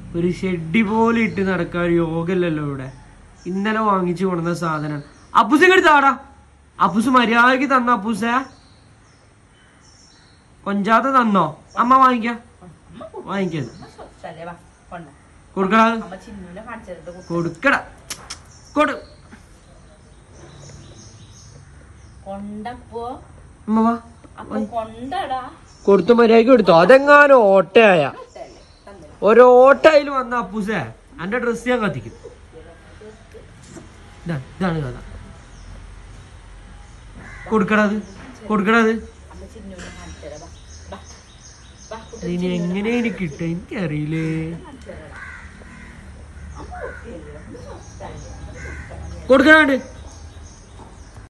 ഒരു ഷെഡി പോലെ ഇട്ട് നടക്കാൻ ഒരു യോഗല്ലല്ലോ ഇവിടെ ഇന്നലെ വാങ്ങിച്ചു കൊണ്ടുവന്ന സാധനം അപ്പൂസ് ഇങ്ങോട്ട് താടാ അപ്പൂസ് മര്യാദക്ക് തന്ന അപ്പൂസ കൊഞ്ചാത്ത തന്നോ അമ്മ വാങ്ങിക്ക വാങ്ങിക്കത് അമ്മ സ്വത്തല്ലേ വാ കൊണ്ട കൊടുക്കടാ അമ്മ ചിന്നുനെ കാണിച്ചിട്ട് കൊടുക്കട കൊടു കൊണ്ടപ്പോ അമ്മ വാ അപ്പൊ കൊണ്ടടാ കൊടുത്ത മര്യാദക്ക് കൊടുത്തോ അതെങ്ങാനും ഓട്ടയായ ഒരു ഓട്ടയിൽ വന്ന അപ്പൂസേ എന്റെ ഡ്രസ് ഞാൻ കത്തിക്കും ഇതാ, ഇതാണ് കഥ കൊടുക്കണത് കൊടുക്കണത് അമ്മ ചിന്നുനെ കാണിച്ചതാ വാ വാ വാ കുട്ടി ഇനി എങ്ങനെ എനിക്ക് കിട്ടുക എനിക്കറിയില്ലേ കൊടുക്കണാണ്ട്